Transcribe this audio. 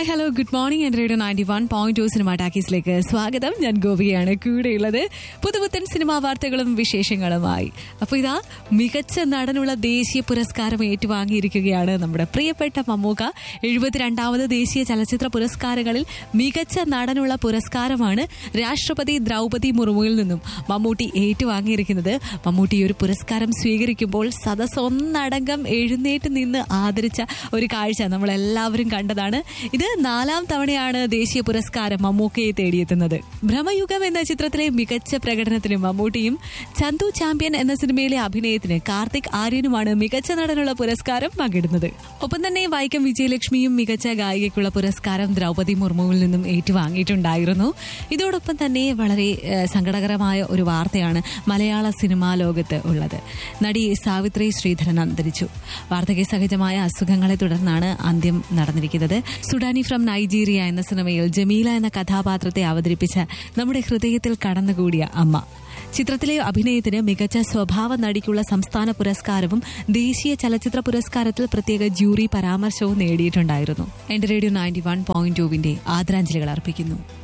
hi hello good morning എൻ്റെ radio ninety one point two cinema ടാക്കീസിലേക്ക് സ്വാഗതം ഞാൻ ഗോപികയാണ് കൂടെയുള്ളത് പുതുപുത്തൻ സിനിമാ വാർത്തകളും വിശേഷങ്ങളുമായി അപ്പോൾ ഇതാ മികച്ച നടനുള്ള ദേശീയ പുരസ്കാരം ഏറ്റുവാങ്ങിയിരിക്കുകയാണ് നമ്മുടെ പ്രിയപ്പെട്ട മമ്മൂക്ക എഴുപത്തിരണ്ടാമത് ദേശീയ ചലച്ചിത്ര പുരസ്കാരങ്ങളിൽ മികച്ച നടനുള്ള പുരസ്കാരമാണ് രാഷ്ട്രപതി ദ്രൗപതി മുർമുവിൽ നിന്നും മമ്മൂട്ടി ഏറ്റുവാങ്ങിയിരിക്കുന്നത് മമ്മൂട്ടി ഈ ഒരു പുരസ്കാരം സ്വീകരിക്കുമ്പോൾ സദസ് ഒന്നടങ്കം എഴുന്നേറ്റ് നിന്ന് ആദരിച്ച ഒരു കാഴ്ച നമ്മൾ എല്ലാവരും കണ്ടതാണ് ഇത് നാലാം തവണയാണ് ദേശീയ പുരസ്കാരം മമ്മൂക്കയെ തേടിയെത്തുന്നത് ഭ്രമയുഗം എന്ന ചിത്രത്തിലെ മികച്ച പ്രകടനത്തിന് മമ്മൂട്ടിയും ചന്തു ചാമ്പ്യൻ എന്ന സിനിമയിലെ അഭിനയത്തിന് കാർത്തിക് ആര്യനുമാണ് മികച്ച നടനുള്ള പുരസ്കാരം പങ്കിടുന്നത് ഒപ്പം തന്നെ വൈക്കം വിജയലക്ഷ്മിയും മികച്ച ഗായികയ്ക്കുള്ള പുരസ്കാരം ദ്രൗപതി മുർമുവിൽ നിന്നും ഏറ്റുവാങ്ങിയിട്ടുണ്ടായിരുന്നു ഇതോടൊപ്പം തന്നെ വളരെ ഏഹ്, സങ്കടകരമായ ഒരു വാർത്തയാണ് മലയാള സിനിമാ ലോകത്ത് ഉള്ളത് നടി സാവിത്രി ശ്രീധരൻ അന്തരിച്ചു വാർദ്ധക്യ സഹജമായ അസുഖങ്ങളെ തുടർന്നാണ് അന്ത്യം നടന്നിരിക്കുന്നത് സുഡാനി ഫ്രം നൈജീരിയ എന്ന സിനിമയിൽ ജമീല എന്ന കഥാപാത്രത്തെ അവതരിപ്പിച്ച നമ്മുടെ ഹൃദയത്തിൽ കടന്നുകൂടിയ അമ്മ ചിത്രത്തിലെ അഭിനയത്തിന് മികച്ച സ്വഭാവ നടിക്കുള്ള സംസ്ഥാന പുരസ്കാരവും ദേശീയ ചലച്ചിത്ര പുരസ്കാരത്തിൽ പ്രത്യേക ജൂറി പരാമർശവും നേടിയിട്ടുണ്ടായിരുന്നു എന്റെ റേഡിയോ നയൻറ്റി വൺ പോയിന്റ് ടുവിന്റെ ആദരാഞ്ജലികൾ അർപ്പിക്കുന്നു